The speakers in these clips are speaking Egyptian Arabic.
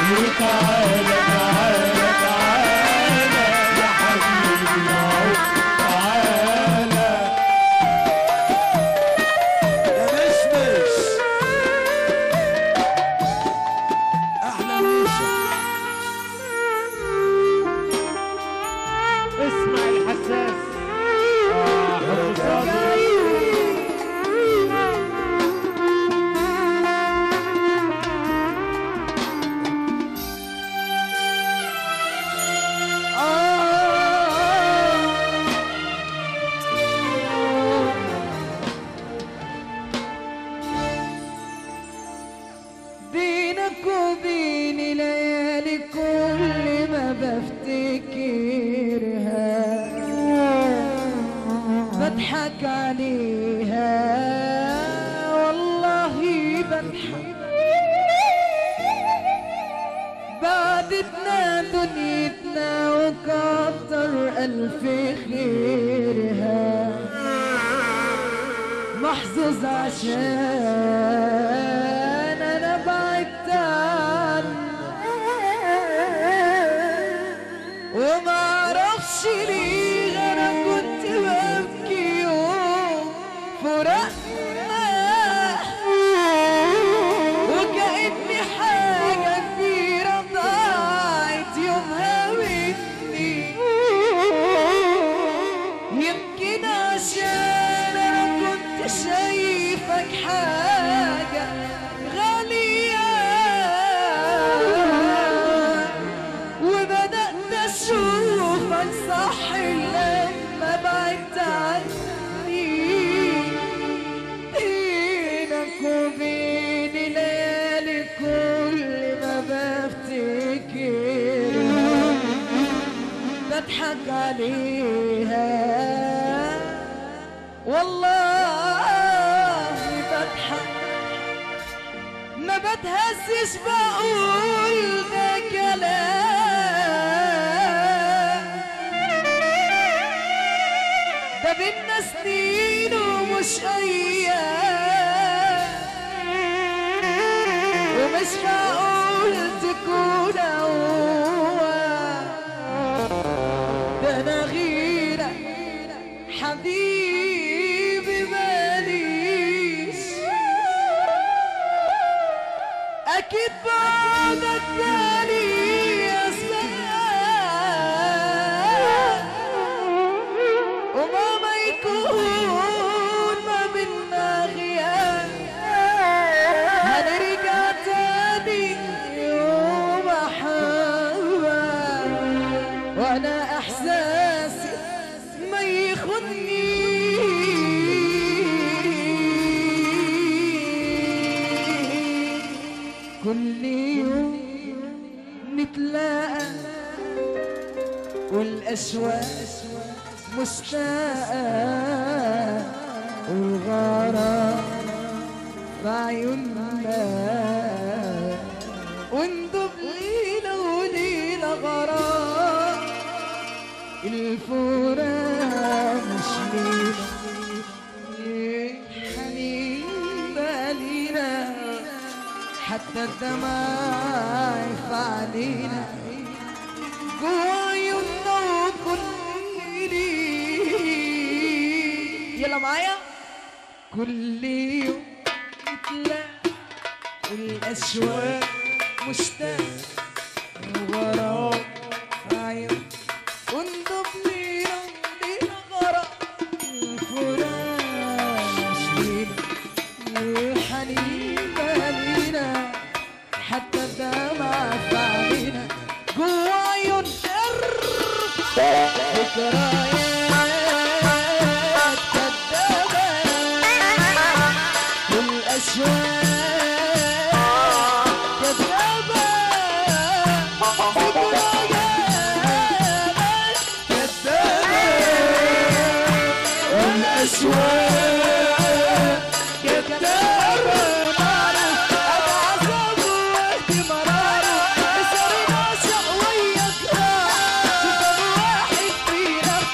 تعالى تعالى تعالى يا حبيبي يا عود تعالى يا مشمش احلى ميشة اسمع الحساس آه حب صادق بينك وبيني ليالي كل ما بفتكرها بضحك عليها والله بضحك بعدتنا دنيتنا وكتر ألف خيرها محظوظ عشان انا بعدت عنك وما اعرفش ليه انا كنت ببكي يوم فراقنا وكأني حاجة كبيرة ضاعت يومها مني يمكن عشان انا كنت شايفك حاجة غالية وبدأت اشوفك صح لما بعدت عني بينك وبيني ليالي كل ما بفتكرها بضحك عليها والله بضحك ما بتهزش بقول ده كلام ده بينا سنين ومش ايام ومش معقول تكون أوام ده انا غيرك حبيبي ماليش اكيد بعدك تاني يا سلام ومهما يكون ما بينا غياب هنرجع تاني يوم احبك وانا احساسي ما يخدني كل يوم نتلاقى والاشواق مشتاقة والغرام في عيوننا وندب ليلة وليلة غرام الفراق مش ليلة حنين بالينا حتى الدمع في علينا جوا عيوننا وكل يلا معايا كل يوم نتلاقى والأشواق مشتاق وغرام في عيون وندب لينا لينا غرام الفراق مش لينا وحنين بالينا حتى الدمع في علينا جوا عيون ذكريات كدابة والأشواق كدابة ذكريات كدابة والأشواق كدابة أبعث أبوك مرارة صار ناشئ وياك شوف واحد فينا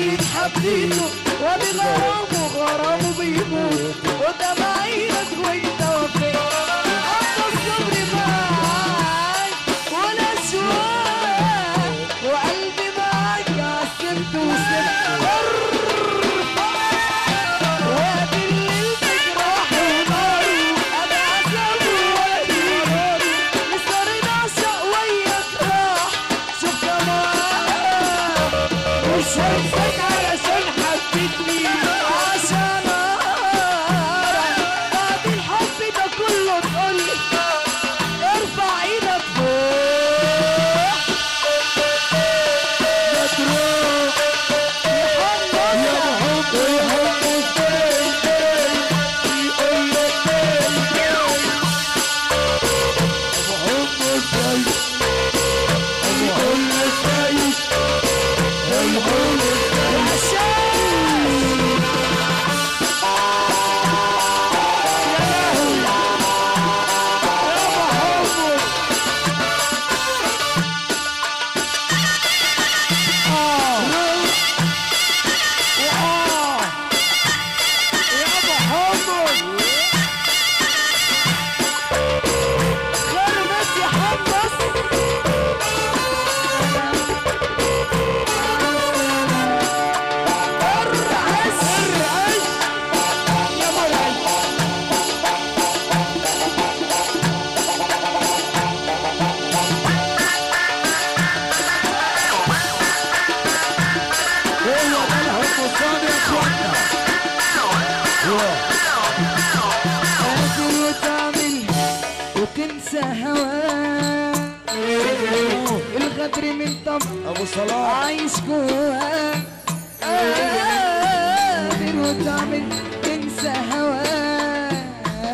عيني حبيته وادي غرامه غرامه بيموت قدام عينك وانت وفيت حتى الصبر معاك ولا شوال وقلبي معاك عسلت وسبت وادي الليل بجراحه وناره انا عذابه وادي ناره لسه نعشق وياك راح شوف كمان مش هنساك علشان حبيتني عشان اعرف بعد الحب ده كله تقولي ارفع ايدك فوق مطروح يا محب يحب يقول لك محب ازاي يقول لك ازاي يقول لك ازاي خربت يا حمص ارعش ارعش يا مرعش هو ده الحمصان يا اخوانا قادر وتعمل وتنسى هواك الغدر من طب ابو صلاح عايش جواك قادر وتعمل تنسى هواك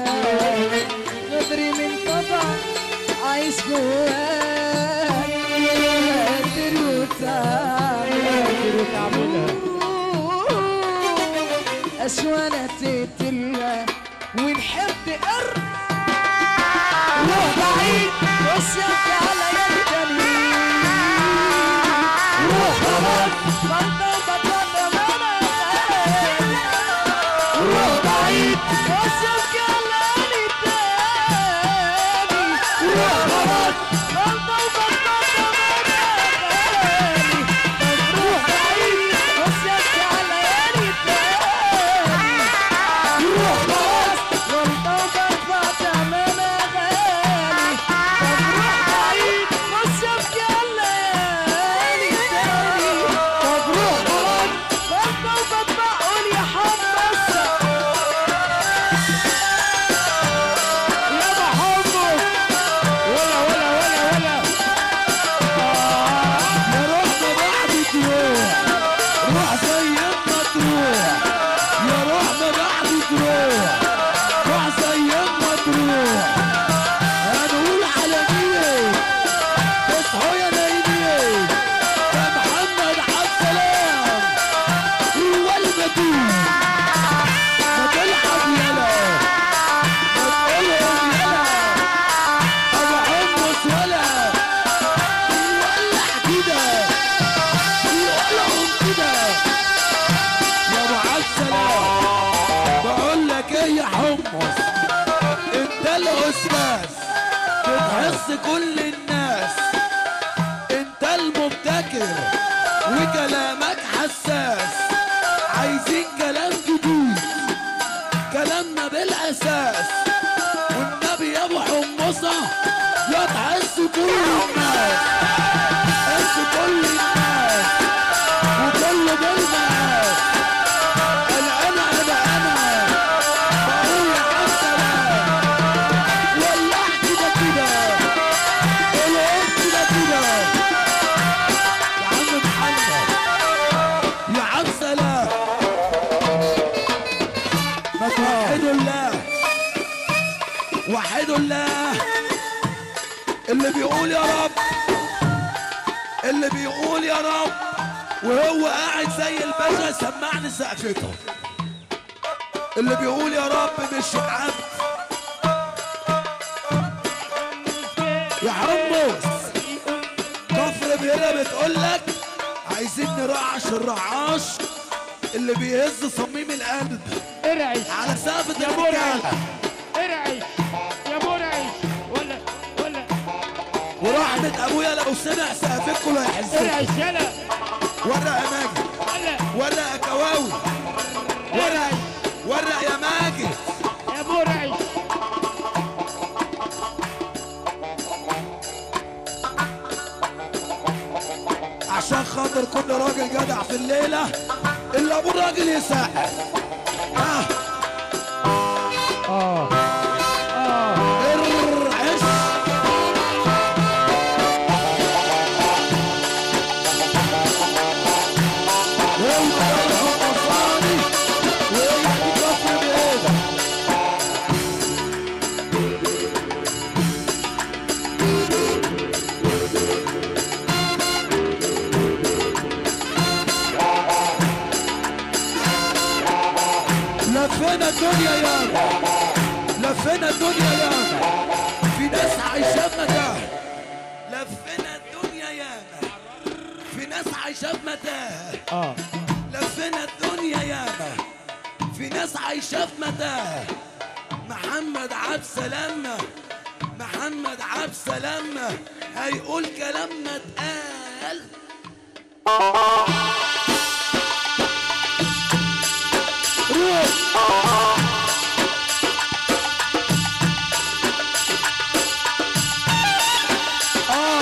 غدر من طبع عايش جواك قادر وتعمل قادر وتعمل أشوانا تقتلها ونحب قر روح بعيد وشك على يدني روح خلاص بطل بطل مانا روح بعيد وشك على يدني روح خلاص بطل بطل مانا روح بعيد وشك على يدني روح خلاص غلطة وبطلع تعملها غالي طب روح بعيد مش ابكي الليالي تاني طب روح خلاص غلطة وبطلع قول يا حمص يا محمد ولا ولا ولا ولا يا روح ما بعد تروح روح زي ما تروح يا روح ما بعد تروح روح زي ما تروح هنقول على مين تصحوا يا نايمين يا محمد عبد السلام هو المدين ما تلعب يلا ما تقولهم يلا ابو حمص ولا يولع كده يقولهم كده يا ابو عسلام بقول لك ايه يا حمص انت الاستاذ بتحس كل الناس انت المبتكر وكلامك حساس عايزين كلام جديد كلامنا بالاساس والنبي يا ابو حمصه يا تحس كل الناس تحس كل الناس وكل بالمقاس انا انا انا انا بقول يا عالسلام ولع كده كده قولهم كده كده يا عم محمد يا عم سلام ما توحدوا الله وحدوا الله اللي بيقول يا رب اللي بيقول يا رب وهو قاعد زي الباشا سمعني سقفته اللي بيقول يا رب مش عبد يا حمص كفر بهنا بتقول لك عايزين نرعش الرعاش اللي بيهز صميم القلب ارعش على سقف يا مرعش الرجاله ارعش يا مرعش ولا ولا ورحمة ابويا لو سمع سقفكم لا يحزن ارعش يلا ورق يا ماجد ولا ورق يا كواوي ارعش ورق يا ماجد يا مرعش عشان خاطر كل راجل جدع في الليلة اللي ابو الراجل يسقف اه اه اه ارعش يلا يا الحمصاني وهي دي كفر بايدك لفينا الدنيا ياما لفينا الدنيا ياما في ناس عايشة بمتاهة لفينا الدنيا ياما في ناس عايشة بمتاهة اه لفينا الدنيا ياما في ناس عايشة في متاهة محمد عبد سلامة محمد عبد سلامة هيقول كلامنا اتقال روح اه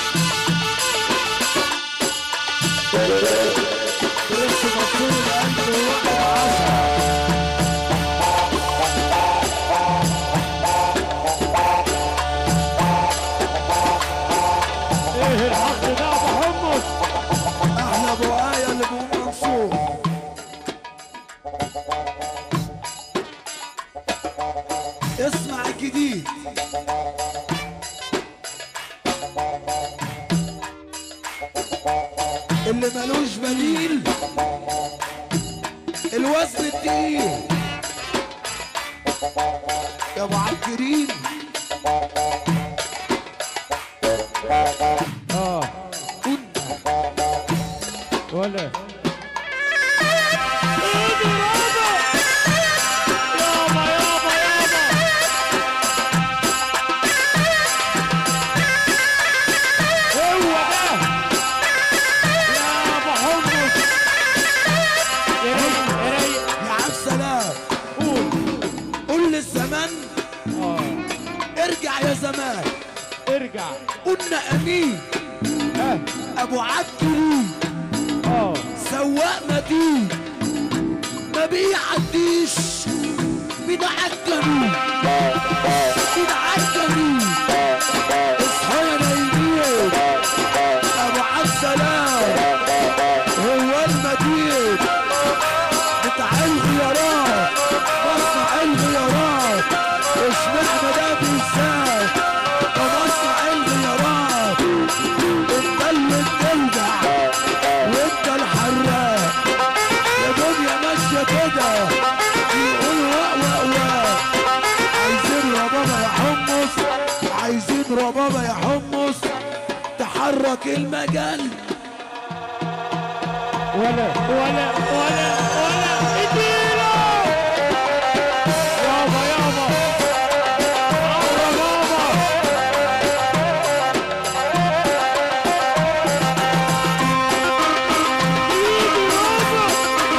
برنس منصور القلب ووقع عشرة ايه الحق ده يا ابو حمص احلى ابو آية لابو منصور اسمع الجديد اللي ملوش بديل الوزن التقيل يا ابو عبد الكريم اه كنا ولا ايدي يابا يابا يابا يابا هو ده يا ابو حمص يا ريت يا ريت يا عبد السلام قول قول للزمان اه ارجع يا زمان ارجع قلنا امين ها ابو عبد كريم اه سواق متين ما بيعديش بيتعجبوا بيتعجبوا اصحى يا نايمين ابو عبد السلام هو المدين بتاع الغيارات مصنع الغيارات اشمعنى ده بالذات ده مصنع الغيارات انت اللي بترجع وانت الحراق يا دنيا ماشيه كده يقول واق واق واق عايزين ربابه يا حمص عايزين ربابه يا حمص تحرك المجال ولا ولا ولا ولا اديله يابا يابا عمرو بابا ايدي بابا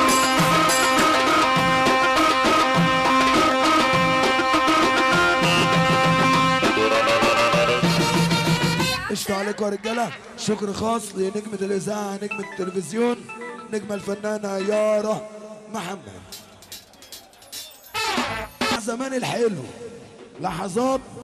قشطة عليكم يا رجالة شكر خاص لنجمة الإذاعة نجمة التلفزيون نجمة الفنانة يارا محمد زمان الحلو لحظات